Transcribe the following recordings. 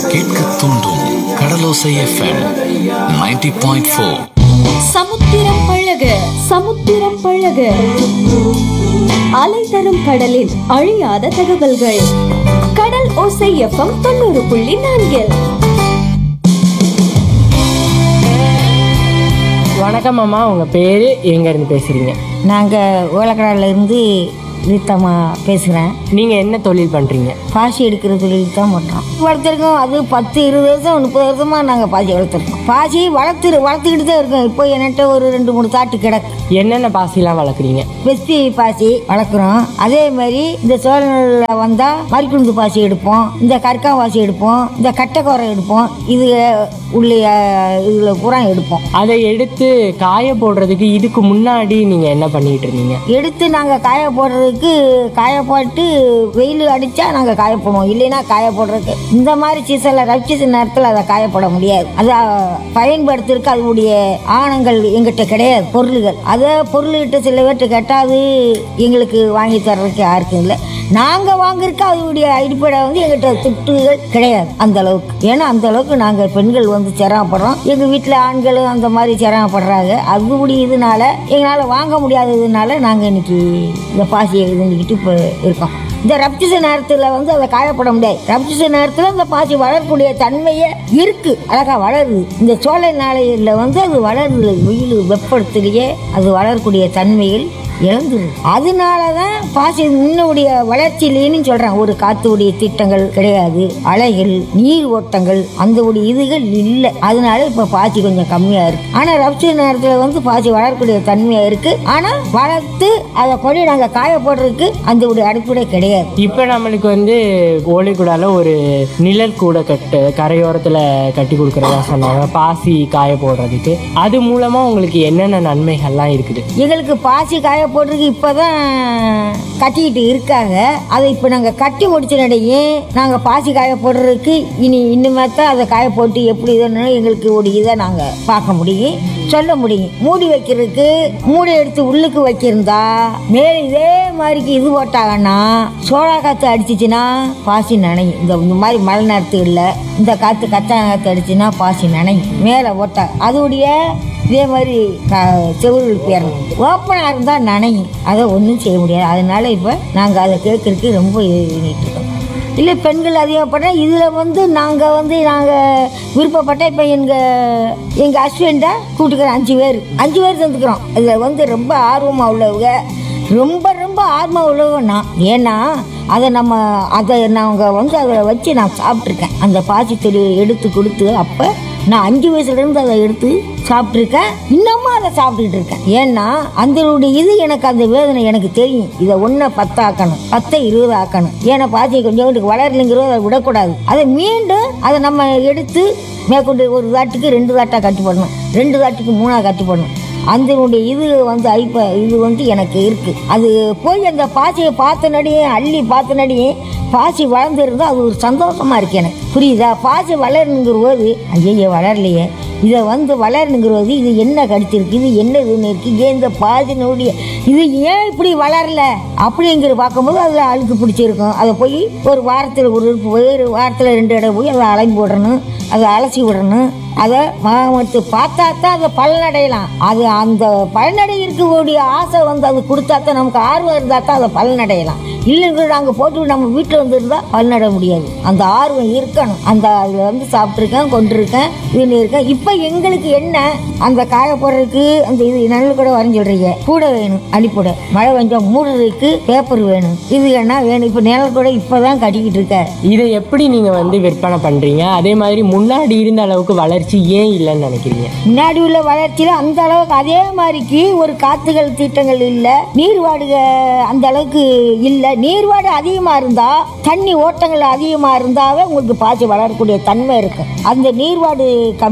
கேட்க தூண்டும் கடலோசை FM 90.4 point four சமுத்திரம் பழக சமுத்திரம் பழக அலை தரும் கடலின் அழியாத தகவல்கள் கடல் ஓசை எஃப்எம் தொண்ணூறு புள்ளி நான்கில் வணக்கம் அம்மா உங்கள் பேர் எங்கேருந்து பேசுகிறீங்க நாங்கள் ஓலக்கடால இருந்து ரீத்தம்மா பேசுகிறேன் நீங்கள் என்ன தொழில் பண்ணுறீங்க பாசி எடுக்கிற தொழில் தான் பண்ணுறோம் வளர்த்துருக்கோம் அது பத்து இருபது வருஷம் முப்பது வருஷமாக நாங்கள் பாசி வளர்த்துருக்கோம் பாசி வளர்த்து வளர்த்துக்கிட்டு தான் இருக்கோம் இப்போ என்கிட்ட ஒரு ரெண்டு மூணு தாட்டு கிடக்கு என்னென்ன பாசிலாம் வளர்க்குறீங்க வெஸ்பி பாசி வளர்க்குறோம் அதே மாதிரி இந்த சோழனில் வந்தால் மறிக்குண்டு பாசி எடுப்போம் இந்த கற்கா பாசி எடுப்போம் இந்த கட்டைக்கோரை எடுப்போம் இது உள்ள இதில் பூரா எடுப்போம் அதை எடுத்து காய போடுறதுக்கு இதுக்கு முன்னாடி நீங்கள் என்ன பண்ணிட்டு இருந்தீங்க எடுத்து நாங்கள் காய போடுறதுக்கு காய போட்டு வெயில் அடித்தா நாங்கள் காய போடுவோம் இல்லைன்னா காய போடுறதுக்கு இந்த மாதிரி சீசனில் ரவிச்ச நேரத்தில் அதை காய போட முடியாது அதை பயன்படுத்துறதுக்கு அதனுடைய ஆணங்கள் எங்கிட்ட கிடையாது பொருள்கள் அதை பொருள்கிட்ட சில பேர்கிட்ட கேட்டால் அது எங்களுக்கு வாங்கி தர்றதுக்கு யாருக்கும் இல்லை நாங்கள் வாங்குறதுக்கு அதனுடைய அடிப்படை வந்து எங்கிட்ட திட்டுகள் கிடையாது அந்த அளவுக்கு ஏன்னா அந்த அளவுக்கு நாங்கள் பெண்கள் வந்து சிரமப்படுறோம் எங்கள் வீட்டில் ஆண்களும் அந்த மாதிரி சிரமப்படுறாங்க அதுபடி இதனால எங்களால் வாங்க முடியாததுனால நாங்கள் இன்னைக்கு இந்த பாசியை எழுதிக்கிட்டு இப்போ இருக்கோம் இந்த ரப்டிச நேரத்தில் வந்து அதை காயப்பட முடியாது ரப்டிச நேரத்தில் அந்த பாசி வளரக்கூடிய தன்மையே இருக்கு அழகா வளருது இந்த சோலை நாளையில் வந்து அது வளருது வெயில் வெப்பத்திலேயே அது வளரக்கூடிய தன்மைகள் இழந்துருது அதனால தான் பாசி முன்னுடைய வளர்ச்சியிலேன்னு சொல்றேன் ஒரு காத்துடைய திட்டங்கள் கிடையாது அலைகள் நீர் ஓட்டங்கள் அந்த ஒரு இதுகள் இல்லை அதனால இப்ப பாசி கொஞ்சம் கம்மியா இருக்கு ஆனா ரப்சி நேரத்துல வந்து பாசி வளரக்கூடிய தன்மையா இருக்கு ஆனா வளர்த்து அதை கொண்டு நாங்க காய போடுறதுக்கு அந்த ஒரு அடிப்படை கிடையாது இப்போ நம்மளுக்கு வந்து ஓலைக்குடால ஒரு நிழல் கூட கட்டு கரையோரத்தில் கட்டி கொடுக்குறதா சொன்னாங்க பாசி காய போடுறதுக்கு அது மூலமாக உங்களுக்கு என்னென்ன நன்மைகள்லாம் இருக்குது எங்களுக்கு பாசி காய போடுறதுக்கு இப்பதான் கட்டிக்கிட்டு இருக்காங்க அதை இப்போ நாங்கள் கட்டி முடிச்சனடையே நாங்கள் பாசி காய போடுறதுக்கு இனி இனிமே தான் அதை காய போட்டு எப்படி இதுன்னு எங்களுக்கு ஒரு இதை நாங்கள் பார்க்க முடியும் சொல்ல முடியும் மூடி வைக்கிறதுக்கு மூடி எடுத்து உள்ளுக்கு வைக்கிறதா மேலே இதே மாதிரிக்கு இது போட்டாங்கன்னா சோழா காற்று அடிச்சிச்சுன்னா பாசி நனையும் இந்த இந்த மாதிரி மழை நேரத்துகளில் இந்த காற்று கச்சா காற்று அடிச்சுன்னா பாசி நனையும் மேலே போட்டா அதோடைய இதே மாதிரி க- செவுருகள் பேரணும் ஓப்பனாக இருந்தால் நனையும் அதை ஒன்றும் செய்ய முடியாது அதனால இப்போ நாங்கள் அதை கேட்கறதுக்கு ரொம்ப இது பண்ணிட்டு இருக்கோம் இல்லை பெண்கள் அதிகப்பட்ட இதில் வந்து நாங்கள் வந்து நாங்கள் விருப்பப்பட்ட இப்போ எங்கள் எங்கள் ஹஸ்பண்டை கூட்டுக்கிறோம் அஞ்சு பேர் அஞ்சு பேர் தந்துக்கிறோம் இதில் வந்து ரொம்ப ஆர்வமாக உள்ளவங்க ரொம்ப ரொம்ப ஆர்வம் உள்ளவங்க நான் ஏன்னா அதை நம்ம அதை நாங்கள் வந்து அதை வச்சு நான் சாப்பிட்ருக்கேன் அந்த பாசி தொடி எடுத்து கொடுத்து அப்போ நான் அஞ்சு வயசுலேருந்து அதை எடுத்து சாப்பிட்ருக்கேன் இன்னமும் அதை சாப்பிட்டுட்டு இருக்கேன் ஏன்னா அதனுடைய இது எனக்கு அந்த வேதனை எனக்கு தெரியும் இதை ஒன்றை பத்தாக்கணும் பத்தை இருபது ஆக்கணும் ஏன்னா பாசி கொஞ்சம் வளரலைங்கிறத அதை விடக்கூடாது அதை மீண்டும் அதை நம்ம எடுத்து மேற்கொண்டு ஒரு தாட்டுக்கு ரெண்டு தாட்டாக கட்டி போடணும் ரெண்டு தாட்டுக்கு மூணாக கட்டி போடணும் அதனுடைய இது வந்து ஐப்ப இது வந்து எனக்கு இருக்கு அது போய் அந்த பாசியை பார்த்த நடியே அள்ளி பார்த்த நடியே பாசி வளர்ந்துருந்தா அது ஒரு சந்தோஷமா இருக்கு எனக்கு புரியுதா பாசி வளரணுங்கிற போது ஐயோ வளரலையே இதை வந்து வளரணுங்கிற போது இது என்ன கடிச்சிருக்கு இது என்ன இதுன்னு இருக்கு ஏன் இந்த பாசினுடைய இது ஏன் இப்படி வளரல அப்படிங்கிற பார்க்கும்போது அதில் அழுக்கு பிடிச்சிருக்கும் அதை போய் ஒரு வாரத்தில் ஒரு ஒரு வாரத்தில் ரெண்டு இடம் போய் அதை அலம்பி விடணும் அதை அலசி விடணும் அதை மகமத்து பார்த்தா தான் அதை பலனடையலாம் அது அந்த பலனடை இருக்கக்கூடிய ஆசை வந்து அது கொடுத்தா தான் நமக்கு ஆர்வம் இருந்தால் தான் அதை பலனடையலாம் இல்லைங்க நாங்கள் போட்டு நம்ம வீட்டில் வந்துருந்தா பலனட முடியாது அந்த ஆர்வம் இருக்கணும் அந்த அதில் வந்து சாப்பிட்ருக்கேன் கொண்டிருக்கேன் இதுன்னு இருக்கேன் இப்போ எங்களுக்கு என்ன அந்த காய போடுறதுக்கு அந்த இது நல்ல கூட வரைஞ்சி சொல்றீங்க கூட வேணும் அடிப்படை மழை கொஞ்சம் மூடுறதுக்கு பேப்பர் வேணும் இது என்ன வேணும் இப்போ நிழல் கூட இப்போ தான் கட்டிக்கிட்டு இருக்க இதை எப்படி நீங்கள் வந்து விற்பனை பண்ணுறீங்க அதே மாதிரி முன்னாடி இருந்த அளவுக்கு வளர்ச்சி ஏன் இல்லைன்னு நினைக்கிறீங்க முன்னாடி உள்ள வளர்ச்சியில அந்த அளவுக்கு அதே மாதிரிக்கு ஒரு காத்துகள் திட்டங்கள் இல்ல நீர்வாடுக அந்த அளவுக்கு இல்ல நீர்வாடு அதிகமா இருந்தா தண்ணி ஓட்டங்கள் அதிகமா இருந்தாவே உங்களுக்கு பாசி வளரக்கூடிய தன்மை இருக்கு அந்த நீர்வாடு கம்மியா இருக்க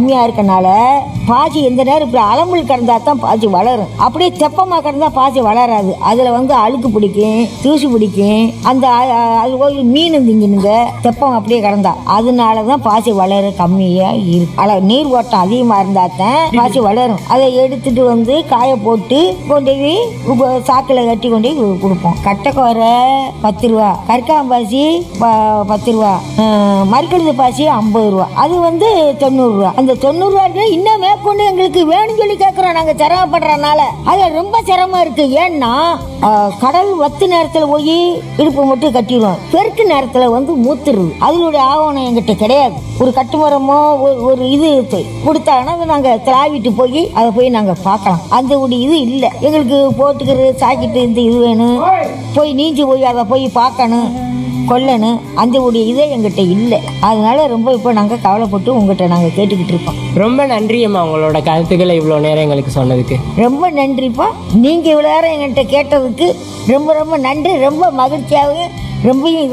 இருக்கனால பாசி எந்த நேரம் இப்படி அலம்புல் கிடந்தா தான் பாசி வளரும் அப்படியே தெப்பமா கிடந்தா பாசி வளராது அதுல வந்து அழுக்கு பிடிக்கும் தூசி பிடிக்கும் அந்த அ- அ- அது போய் மீன் திங்கினுங்க தெப்பம் அப்படியே கிடந்தா அதனால தான் பாசி வளர கம்மியா இருக்கு அள நீர் ஓட்டம் அதிகமா இருந்தா தான் பாசி வளரும் அதை எடுத்துட்டு வந்து காய போட்டு கொண்டு போய் உப- சாக்குல கட்டி கொண்டு போய் கு- கொடுப்போம் கட்டைக்கோரை பத்து ரூபா கற்காம்பாசி ப- பத்து ரூபா அஹ், மறுக்கழுது பாசி ஐம்பது ரூபா அது வந்து தொண்ணூறு ரூபா அந்த தொண்ணூறு ரூபா இருக்கு இன்னும் மேற்கொண்டு எங்களுக்கு வேணும்னு சொல்லி கேட்குறோம் நாங்க சிரமப்படுறதுனால அது ரொம்ப சிரமம் இருக்கு ஏன்னா அஹ், கடல் வத்து நேரத்துல போய் இடுப்பு மட்டும் கட்டிடுவோம் பெருக்கு நேரத்துல வந்து மூத்துருது அதனுடைய ஆவணம் எங்கிட்ட கிடையாது ஒரு கட்டுமரமோ ஒரு- ஒரு இது து- கொடுத்தாங்கன்னா அதை நாங்க திராவிட்டு போய் அதை போய் நாங்க பார்க்கலாம் அந்த ஒரு இது இல்லை எங்களுக்கு போட்டுக்கிறது சாக்கிட்டு இந்த இது வேணும் போய் நீஞ்சி போய் அதை போய் பார்க்கணும் கொல்லணும் அந்த ஒரு இதே எங்கிட்ட இல்லை அதனால ரொம்ப இப்போ நாங்கள் கவலைப்பட்டு உங்ககிட்ட நாங்கள் கேட்டுக்கிட்டு இருக்கோம் ரொம்ப நன்றி அம்மா உங்களோட கருத்துக்களை இவ்வளோ நேரம் எங்களுக்கு சொன்னதுக்கு ரொம்ப நன்றிப்பா நீங்கள் இவ்வளோ நேரம் எங்கள்கிட்ட கேட்டதுக்கு ரொம்ப ரொம்ப நன்றி ரொம்ப மகிழ்ச்சியாகவும் ரொம்பவும்